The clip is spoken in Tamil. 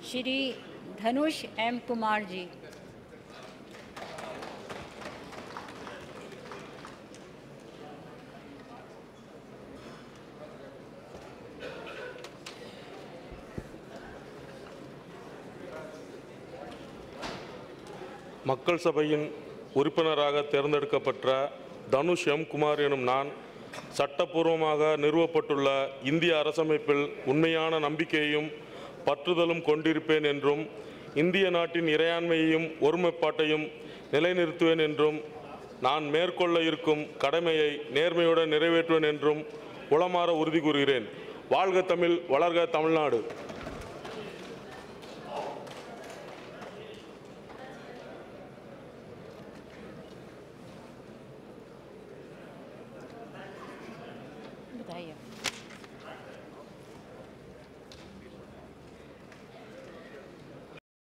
श्री धनुष एम कुमार जी மக்கள் சபையின் உறுப்பினராக தேர்ந்தெடுக்கப்பட்ட தனுஷ் எம் குமார் எனும் நான் சட்டப்பூர்வமாக நிறுவப்பட்டுள்ள இந்திய அரசமைப்பில் உண்மையான நம்பிக்கையையும் பற்றுதலும் கொண்டிருப்பேன் என்றும் இந்திய நாட்டின் இறையாண்மையையும் ஒருமைப்பாட்டையும் நிலைநிறுத்துவேன் என்றும் நான் மேற்கொள்ள இருக்கும் கடமையை நேர்மையுடன் நிறைவேற்றுவேன் என்றும் உளமாற உறுதி கூறுகிறேன் வாழ்க தமிழ் வளர்க தமிழ்நாடு